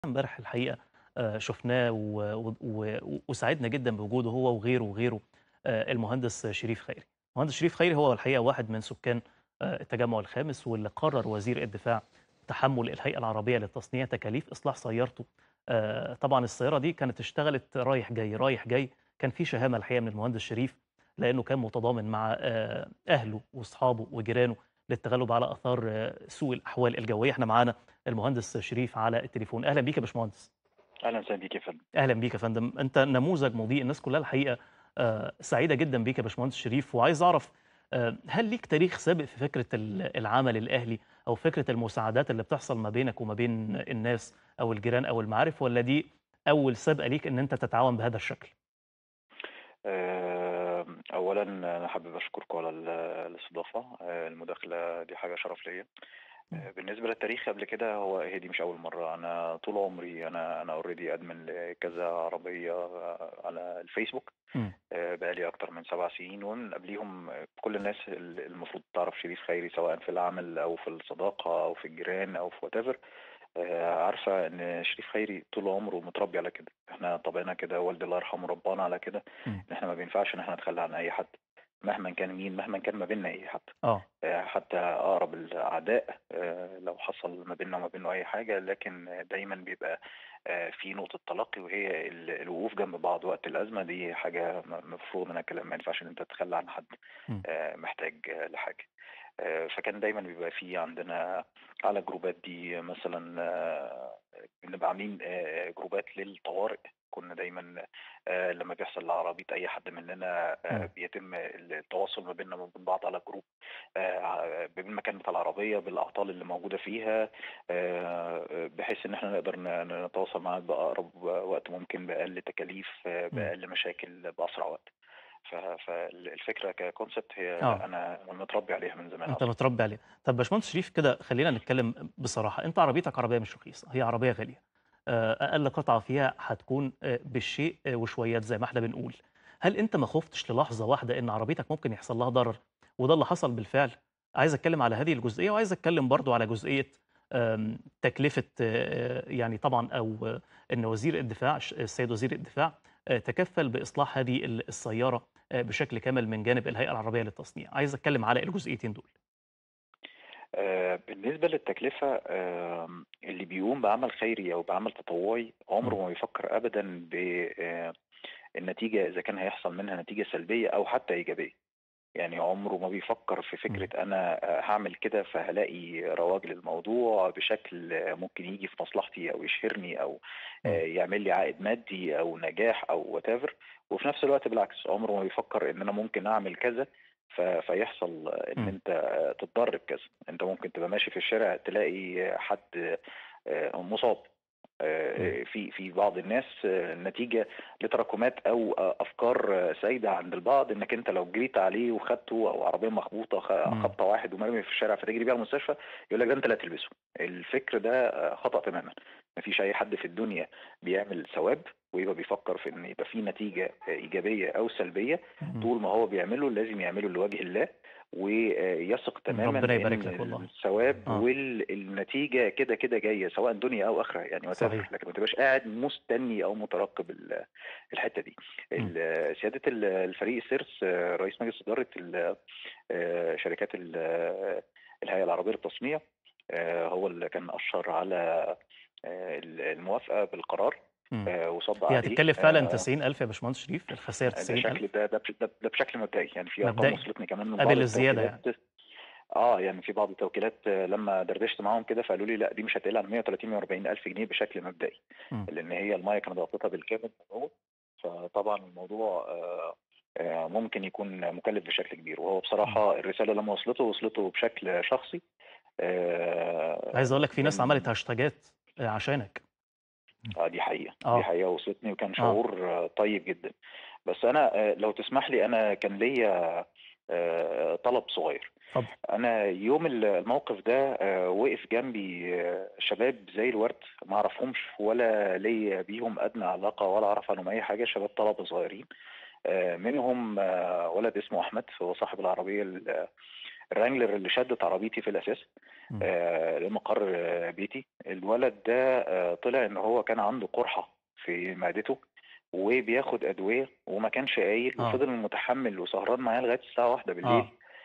امبارح الحقيقة آآ شُفناه و و و وسعدنا جدًا بوجوده هو وغيره، وغيره آآ المهندس شريف خيري. المهندس شريف خيري هو الحقيقة واحد من سكان آآ التجمع الخامس، واللي قرر وزير الدفاع تحمُّل الهيئة العربية للتصنيع تكاليف إصلاح سيارته. آآ طبعًا السيارة دي كانت اشتغلت رايح جاي، رايح جاي، كان في شهامة الحقيقة من المهندس شريف، لإنه كان متضامن مع آآ أهله وأصحابه وجيرانه للتغلب على آثار سوء الأحوال الجوية. إحنا معانا المهندس شريف على التليفون. أهلًا بيك يا باشمهندس. أهلًا وسهلًا بيك يا فندم. أهلًا بيك يا فندم. أنت نموذج مضيء، الناس كلها الحقيقة آآ سعيدة جدًا بيك يا باشمهندس شريف، وعايز أعرف آآ هل ليك تاريخ سابق في فكرة ال العمل الأهلي أو فكرة المساعدات اللي بتحصل ما بينك وما بين الناس أو الجيران أو المعارف، والّا دي أول سابقة ليك إن أنت تتعاون بهذا الشكل؟ آمم أولًا أنا حابب أشكركم على ال الاستضافة، آآ المداخلة دي حاجة شرف ليّا. إمم. آآ بالنسبة للتاريخ قبل كده، هو هي دي مش أول مرّة، أنا طول عمري أنا أنا already admin لكذا عربية على الفيسبوك، إمم. آآ بقى لي أكتر من 7 سنين، ومن قبليهم كل الناس ال المفروض تعرف شريف خيري سواء في العمل أو في الصداقة أو في الجيران أو في whatever آآ عارفة إن شريف خيري طول عمره متربي على كده، إحنا طبعنا كده والدي الله يرحمه ربّانا على كده، إمم. إن إحنا ما بينفعش إن إحنا نتخلى عن أي حد، مهمًا كان مين، مهمًا كان ما بيننا إيه حتى. آه. آآ حتى أقرب الأعداء آآ لو حصل ما بيننا وما بينه أي حاجة، لكن دايمًا بيبقى آآ في نقطة تلاقي وهي ال الوقوف جنب بعض وقت الأزمة، دي حاجة م مفروغ منها كلام، ما ينفعش إن أنت تتخلى عن حد إمم. آآ محتاج لحاجة. آآ فكان دايمًا بيبقى في عندنا على الجروبات دي مثلًا بنبقى عاملين آآ جروبات للطوارئ، كنا دايمًا آآ لمّا بيحصل لعربية أي حد مننا آآ إمم. بيتم التواصل ما بيننا وما بين بعض على الجروب آآ بالمكان بتاع العربية، بالأعطال اللي موجودة فيها، آآ بحيث إن إحنا نقدر ن نتواصل معاه بأقرب وقت ممكن، بأقل تكاليف، إمم. بأقل مشاكل، بأسرع وقت. ف فال الفكرة كconcept هي آه. أنا متربي عليها من زمان أنت أصلًا. متربي عليها. طب باشمهندس شريف كده خلّينا نتكلم بصراحة، أنت عربيتك عربية مش رخيصة، هي عربية غالية. آآ أقل قطعة فيها هتكون آآ بالشيء وشويات زي ما إحنا بنقول. هل أنت ما خُفتش للحظة واحدة إن عربيتك ممكن يحصل لها ضرر، وده اللي حصل بالفعل؟ عايز أتكلم على هذه الجزئية، وعايز أتكلم برضه على جزئية آمم تكلفة يعني طبعًا أو إن وزير الدفاع الش السيد وزير الدفاع آآ تكفّل بإصلاح هذه ال السيارة آآ بشكل كامل من جانب الهيئة العربية للتصنيع. عايز أتكلم على الجزئيتين دول. آآ بالنسبة للتكلفة آمم اللي بيقوم بعمل خيري أو بعمل تطوعي عمره إمم. ما بيفكر أبدًا ب آآ النتيجة إذا كان هيحصل منها نتيجة سلبية أو حتى إيجابية. يعني عمره ما بيفكر في إمم. فكرة أنا هاعمل كده فهالاقي رواج للموضوع بشكل ممكن ييجي في مصلحتي أو يشهرني أو آآ إمم. يعمل لي عائد مادي أو نجاح أو whatever وفي نفس الوقت بالعكس، عمره ما بيفكر إن أنا ممكن أعمل كذا ف فيحصل إن إمم. أنت تتضر بكذا. أنت ممكن تبقى ماشي في الشارع تلاقي حد آآ مُصاب. إمم. آآ في في بعض الناس نتيجة لتراكمات أو أ أفكار سايدة عند البعض، إنك أنت لو جريت عليه وخدته أو عربية مخبوطة خ إمم. خابطة واحد ومرمي في الشارع فتجري بيه على المستشفى، يقول لك ده أنت اللي هتلبسه. الفكر ده خطأ تمامًا. ما فيش أي حد في الدنيا بيعمل ثواب ويبقى بيفكر في إن يبقى في نتيجة إيجابية أو سلبية، إمم. طول ما هو بيعمله لازم يعمله لوجه الله، ويثق تمامًا ربنا يبارك إن لك والله. الثواب آه. وال النتيجة كده، كده جاية سواء دنيا أو آخرة يعني whatever صحيح. لكن ما تبقاش قاعد مستني أو مترقب ال الحتة دي. إمم. ال سيادة ال الفريق السيرس رئيس مجلس إدارة ال آآ شركات ال الهيئة العربية للتصنيع آآ هو اللي كان أشّر على آآ ال الموافقة بالقرار إمم. آآ وصَب هي عليه هتتكلف فعلًا آآ 90.000 يا باشمهندس شريف، الخسائر ده 90.000؟ شكل ده ده بش ده ده بشكل مبدئي، يعني في أرقام مبدئي. وصلتني كمان من بعض قابل للزيادة يعني. التوكيلات آه، يعني في بعض التوكيلات لمّا دردشت معاهم كده فقالوا لي لأ دي مش هتقل عن 130، 140,000 جنيه بشكل مبدئي. إمم. لإن هي المَيّة كانت غطّتها بالكامل من جوّه، فطبعًا الموضوع آآ آآ ممكن يكون مُكلِّف بشكل كبير، وهو إمم. بصراحة الرسالة لمّا وصلته، وصلته بشكل شخصي عايز آآ أقول لك في ناس من عملت هاشتاجات آآ عشانك. إمم. آه دي حقيقة، دي آه. حقيقة وصلتني وكان آه. شعور طيب جدًا. بس أنا آآ لو تسمح لي أنا كان ليّا آآ طلب صغير. اتفضل. أنا يوم ال الموقف ده آآ وقف جنبي شباب زي الورد ما أعرفهمش ولا ليّا بيهم أدنى علاقة ولا أعرف عنهم أي حاجة، شباب طلبة صغيرين آآ منهم ولد اسمه أحمد هو صاحب العربية ال الرانجلر اللي شدت عربيتي في الأساس إمم. آآ لمقر آه، بيتي، الولد ده آآ طلع إن هو كان عنده قرحة في معدته وبياخد أدوية وما كانش قايل آه. وفضل متحمّل وسهران معايا لغاية الساعة 01:00 آه.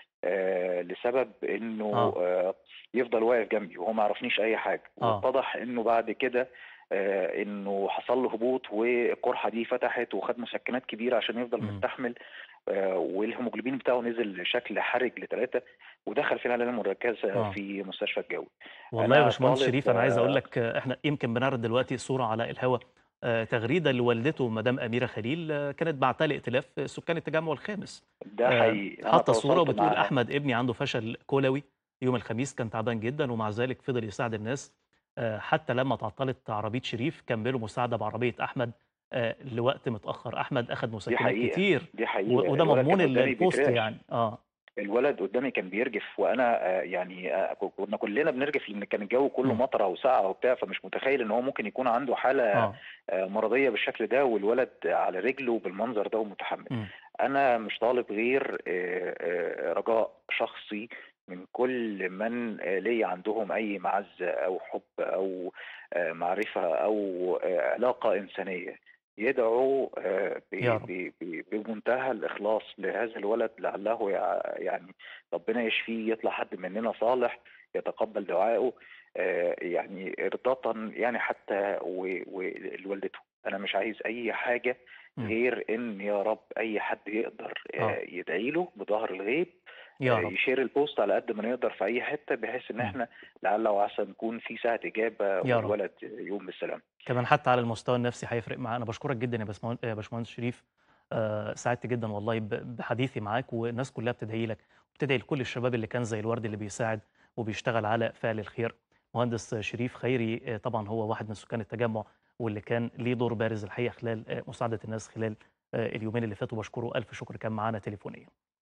آآ لسبب إنه آه. آآ يفضل واقف جنبي وهو ما يعرفنيش أي حاجة، آه. واتضح إنه بعد كده آآ إنه حصل له هبوط والقرحة دي فتحت وخد مسكنات كبيرة عشان يفضل إمم. مستحمل آآ والهيموجلوبين بتاعه نزل بشكل حرج ل3 ودخل في العناية المركزة آه. في مستشفى الجوي. والله يا أنا باشمهندس طالب شريف أنا عايز أقول آآ لك إحنا يمكن بنعرض دلوقتي صورة على الهوا آآ تغريدة لوالدته مدام أميرة خليل آه، كانت باعتة لائتلاف سكان التجمع الخامس. ده آآ حقيقي، أنا حاطة صورة تواصلت وبتقول معاها. أحمد ابني عنده فشل كلوي يوم الخميس كان تعبان جدًا ومع ذلك فضل يساعد الناس آآ حتى لما تعطلت عربية شريف كمّلوا مساعدة بعربية أحمد آآ لوقت متأخر، أحمد أخد دي مسكنات حقيقة، كتير دي حقيقة، و وده الولد مضمون كان ال قدامي البوست بيترعش. يعني. آه. الولد قدامي كان بيرجف وأنا آآ يعني آآ ك كنا كلنا بنرجف لإن كان الجو كله إمم. مطرة وسقعة وبتاع، فمش متخيل إن هو ممكن يكون عنده حالة آه. آآ مرضية بالشكل ده والولد على رجله بالمنظر ده ومتحمل. إمم. أنا مش طالب غير آآ آآ رجاء شخصي من كل من آآ ليّا عندهم أي مَعزّة أو حُب أو آآ معرفة أو آآ علاقة إنسانية، يدعوا آآ ب يا رب. ب ب بمنتهى الإخلاص لهذا الولد لعله يع يعني ربنا يشفيه يطلع حد مننا صالح يتقبّل دعائه آآ يعني إرضاءً يعني حتى و ولوالدته. أنا مش عايز أي حاجة إمم. غير إن يا رب أي حد يقدر آه. آآ يدعي له بضهر الغيب يا آآ رب. يshare الpost على قد ما نقدر في أي حتة بحيث إن إمم. إحنا لعل وعسى نكون في ساعة إجابة يا رب. والولد يقوم بالسلامة. كمان حتى على المستوى النفسي هيفرق معاه. أنا باشكرك جدًا يا باشمهن يا باشمهندس شريف آآ سعدت جدًا والله ب بحديثي معاك والناس كلها بتدعي لك وبتدعي لكل الشباب اللي كان زي الورد اللي بيساعد وبيشتغل على فعل الخير. مهندس شريف خيري آآ طبعًا هو واحد من سكان التجمع واللي كان ليه دور بارز الحقيقة خلال آآ مساعدة الناس خلال آآ اليومين اللي فاتوا، باشكره ألف شكر كان معانا تليفونيًا.